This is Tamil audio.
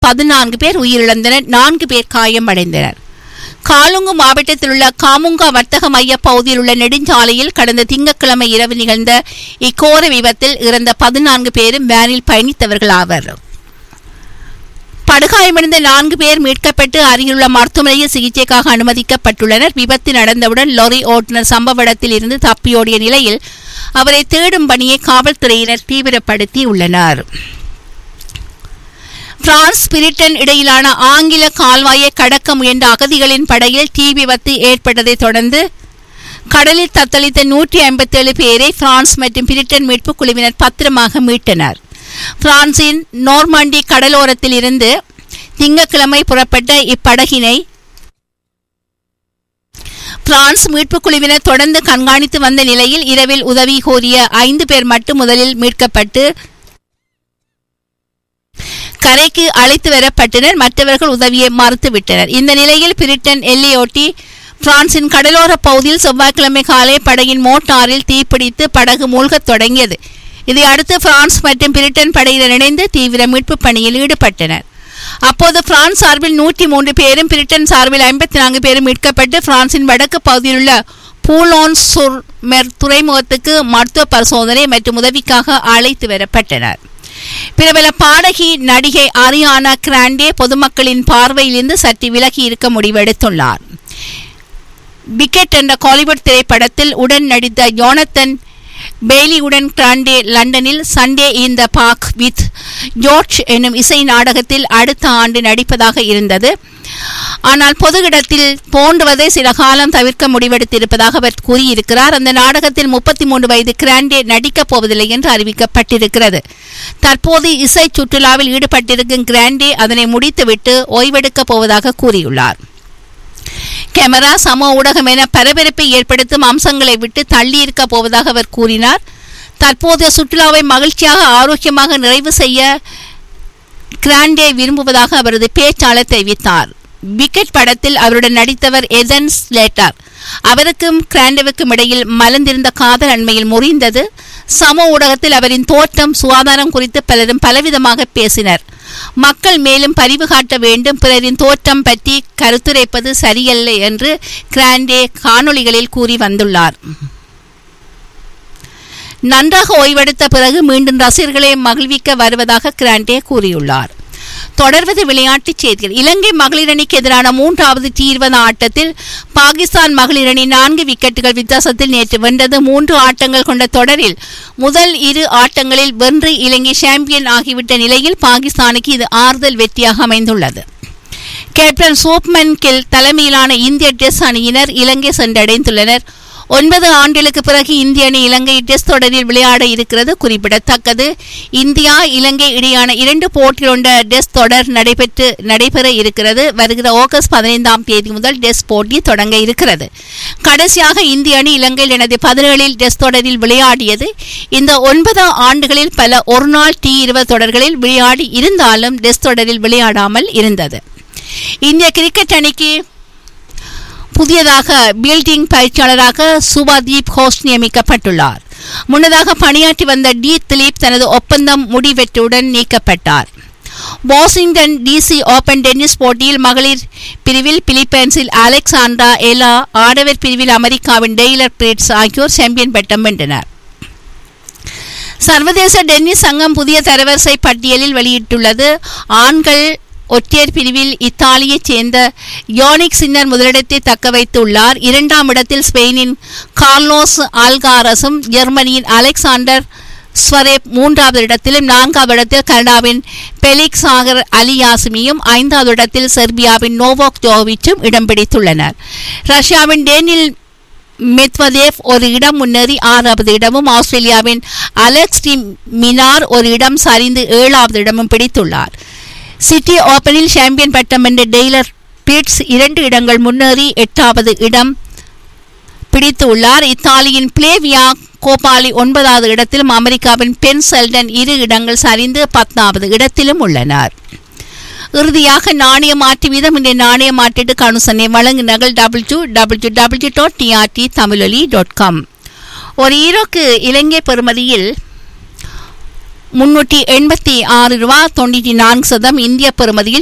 பதினான்கு பேர் உயிரிழந்தனர் நான்கு பேர் காயமடைந்தனர் காலுங்கு மாவட்டத்தில் உள்ள காமுங்கா வர்த்தக மைய பகுதியில் உள்ள நெடுஞ்சாலையில் கடந்த திங்கட்கிழமை இரவு நிகழ்ந்த இக்கோர விபத்தில் இறந்த பதினான்கு பேரும் வேனில் பயணித்தவர்கள் ஆவர் படுகாயமடைந்த நான்கு பேர் மீட்கப்பட்டு அருகிலுள்ள மருத்துவமனையில் சிகிச்சைக்காக அனுமதிக்கப்பட்டுள்ளனர் விபத்து நடந்தவுடன் லாரி ஓட்டுநர் சம்பவ இடத்தில் இருந்து தப்பியோடிய நிலையில் அவரை தேடும் பணியை காவல்துறையினர் தீவிரப்படுத்தி உள்ளனர் பிரான்ஸ் பிரிட்டன் இடையிலான ஆங்கில கால்வாயை கடக்க முயன்ற அகதிகளின் படையில் தீ விபத்து ஏற்பட்டதை தொடர்ந்து கடலில் தத்தளித்த நூற்றி ஐம்பத்தேழு பேரை பிரான்ஸ் மற்றும் பிரிட்டன் மீட்புக் குழுவினர் பத்திரமாக மீட்டனர் பிரான்சின் நோர்மாண்டி கடலோரத்தில் இருந்து திங்கட்கிழமை புறப்பட்ட இப்படகினை பிரான்ஸ் மீட்புக் குழுவினர் தொடர்ந்து கண்காணித்து வந்த நிலையில் இரவில் உதவி கோரிய ஐந்து பேர் மட்டும் முதலில் மீட்கப்பட்டு கரைக்கு அழைத்து வரப்பட்டனர் மற்றவர்கள் உதவியை மறுத்துவிட்டனர் இந்த நிலையில் பிரிட்டன் எல்லையொட்டி பிரான்சின் கடலோர பகுதியில் செவ்வாய்க்கிழமை காலை படகின் மோட்டாரில் தீப்பிடித்து படகு மூழ்கத் தொடங்கியது இதை அடுத்து பிரான்ஸ் மற்றும் பிரிட்டன் படையினர் இணைந்து தீவிர மீட்பு பணியில் ஈடுபட்டனர் அப்போது பிரான்ஸ் சார்பில் நூற்றி மூன்று பேரும் பிரிட்டன் சார்பில் ஐம்பத்தி நான்கு பேரும் மீட்கப்பட்டு பிரான்சின் வடக்கு பகுதியில் உள்ள பூலோன் சுர்மெர் துறைமுகத்துக்கு மருத்துவ பரிசோதனை மற்றும் உதவிக்காக அழைத்து வரப்பட்டனர் பிரபல பாடகி நடிகை அரியானா கிராண்டே பொதுமக்களின் பார்வையிலிருந்து சற்று விலகி இருக்க முடிவெடுத்துள்ளார் விக்கெட் என்ற காலிவுட் திரைப்படத்தில் உடன் நடித்த யோனத்தன் பேலியுடன் கிராண்டே லண்டனில் Sunday in the park with George என்னும் இசை நாடகத்தில் அடுத்த ஆண்டு நடிப்பதாக இருந்தது ஆனால் பொது இடத்தில் தோன்றுவதை சில காலம் தவிர்க்க முடிவெடுத்திருப்பதாக அவர் கூறியிருக்கிறார் அந்த நாடகத்தில் முப்பத்தி மூன்று வயது கிராண்டே நடிக்கப் போவதில்லை என்று அறிவிக்கப்பட்டிருக்கிறது தற்போது இசை சுற்றுலாவில் ஈடுபட்டிருக்கும் கிராண்டே அதனை முடித்துவிட்டு ஓய்வெடுக்கப் போவதாக கூறியுள்ளார் கேமரா சமூக ஊடகம் என பரபரப்பை ஏற்படுத்தும் அம்சங்களை விட்டு தள்ளியிருக்க போவதாக அவர் கூறினார் தற்போதைய சுற்றுலாவை மகிழ்ச்சியாக ஆரோக்கியமாக நிறைவு செய்ய கிராண்டே விரும்புவதாக அவரது பேச்சாளர் தெரிவித்தார் விக்கெட் படத்தில் அவருடன் நடித்தவர் எதன் ஸ்லேட்டர் அவருக்கும் கிராண்டேவுக்கும் இடையில் மலர்ந்திருந்த காதல் அண்மையில் முறிந்தது சமூக ஊடகத்தில் அவரின் தோற்றம் சுகாதாரம் குறித்து பலரும் பலவிதமாக பேசினர் மக்கள் மேலும் பரிவு காட்ட வேண்டும் பிறரின் தோற்றம் பற்றி கருத்துரைப்பது சரியல்ல என்று கிராண்டே காணொளிகளில் கூறி வந்துள்ளார் நன்றாக ஓய்வெடுத்த பிறகு மீண்டும் ரசிகர்களை மகிழ்விக்க வருவதாக கிராண்டே கூறியுள்ளார் தொடர்வது விளையாட்டுச் செய்திகள் இலங்கை மகளிர் அணிக்கு எதிரான மூன்றாவது டி இருபது ஆட்டத்தில் பாகிஸ்தான் மகளிர் அணி நான்கு விக்கெட்டுகள் வித்தியாசத்தில் நேற்று வென்றது மூன்று ஆட்டங்கள் கொண்ட தொடரில் முதல் இரு ஆட்டங்களில் வென்று இலங்கை சாம்பியன் ஆகிவிட்ட நிலையில் பாகிஸ்தானுக்கு இது ஆறுதல் வெற்றியாக அமைந்துள்ளது கேப்டன் சோப்மன் கில் தலைமையிலான இந்திய டெஸ்ட் அணியினர் இலங்கை சென்றடைந்துள்ளனர் ஒன்பது ஆண்டுகளுக்கு பிறகு இந்திய அணி இலங்கை டெஸ்ட் தொடரில் விளையாட இருக்கிறது குறிப்பிடத்தக்கது இந்தியா இலங்கை இடையான இரண்டு போட்டியுண்ட டெஸ்ட் தொடர் நடைபெற்று நடைபெற இருக்கிறது வருகிற ஆகஸ்ட் பதினைந்தாம் தேதி முதல் டெஸ்ட் போட்டி தொடங்க இருக்கிறது கடைசியாக இந்திய அணி இலங்கையில் எனது பதினேழில் டெஸ்ட் தொடரில் விளையாடியது இந்த ஒன்பது ஆண்டுகளில் பல ஒருநாள் டி இருபது தொடர்களில் விளையாடி இருந்தாலும் டெஸ்ட் தொடரில் விளையாடாமல் இருந்தது இந்திய கிரிக்கெட் அணிக்கு புதியதாக பில்டிங் பயிற்சியாளராக சுபாதீப் கோஷ் நியமிக்கப்பட்டுள்ளார் முன்னதாக பணியாற்றி வந்த டி திலீப் தனது ஒப்பந்தம் முடிவெற்றுடன் நீக்கப்பட்டார் வாஷிங்டன் டிசி ஓபன் டென்னிஸ் போட்டியில் மகளிர் பிரிவில் பிலிப்பைன்ஸில் அலெக்சாண்ட்ரா எலா ஆடவர் பிரிவில் அமெரிக்காவின் டெய்லர் பிரேட்ஸ் ஆகியோர் சாம்பியன் பட்டம் வென்றனர் சர்வதேச டென்னிஸ் சங்கம் புதிய தரவரிசை பட்டியலில் வெளியிட்டுள்ளது ஆண்கள் ஒற்றையர் பிரிவில் இத்தாலியைச் சேர்ந்த யோனிக் சின்னர் முதலிடத்தை தக்க வைத்துள்ளார் இரண்டாம் இடத்தில் ஸ்பெயினின் கார்லோஸ் ஆல்காரஸும் ஜெர்மனியின் அலெக்சாண்டர் ஸ்வரேப் மூன்றாவது இடத்திலும் நான்காவது இடத்தில் கனடாவின் பெலிக்ஸ் சாகர் அலியாசிமியும் ஐந்தாவது இடத்தில் செர்பியாவின் நோவோக் ஜோவிச்சும் இடம் பிடித்துள்ளனர் ரஷ்யாவின் டேனில் மெத்வதேவ் ஒரு இடம் முன்னேறி ஆறாவது இடமும் ஆஸ்திரேலியாவின் அலெக்ஸ் டி மினார் ஒரு இடம் சரிந்து ஏழாவது இடமும் பிடித்துள்ளார் சிட்டி ஓபனில் சாம்பியன் பட்டம் வென்ற டெய்லர் பீட்ஸ் இரண்டு இடங்கள் முன்னேறி எட்டாவது இடம் பிடித்துள்ளார் இத்தாலியின் பிளேவியா கோபாலி ஒன்பதாவது இடத்திலும் அமெரிக்காவின் பென் செல்டன் இரு இடங்கள் சரிந்து பத்தாவது இடத்திலும் உள்ளனர் இறுதியாக நாணய மாற்று வீதம் இந்த நாணய மாற்றீட்டு கணுசனை வழங்குநர்கள் W W W dot TRT Tamiloli dot com ஒரு ஈரோக்கு இலங்கை பெறுமதியில் முன்னூற்றி எண்பத்தி ஆறு ரூபா தொண்ணூற்றி நான்கு சதம் இந்திய பெறுமதியில்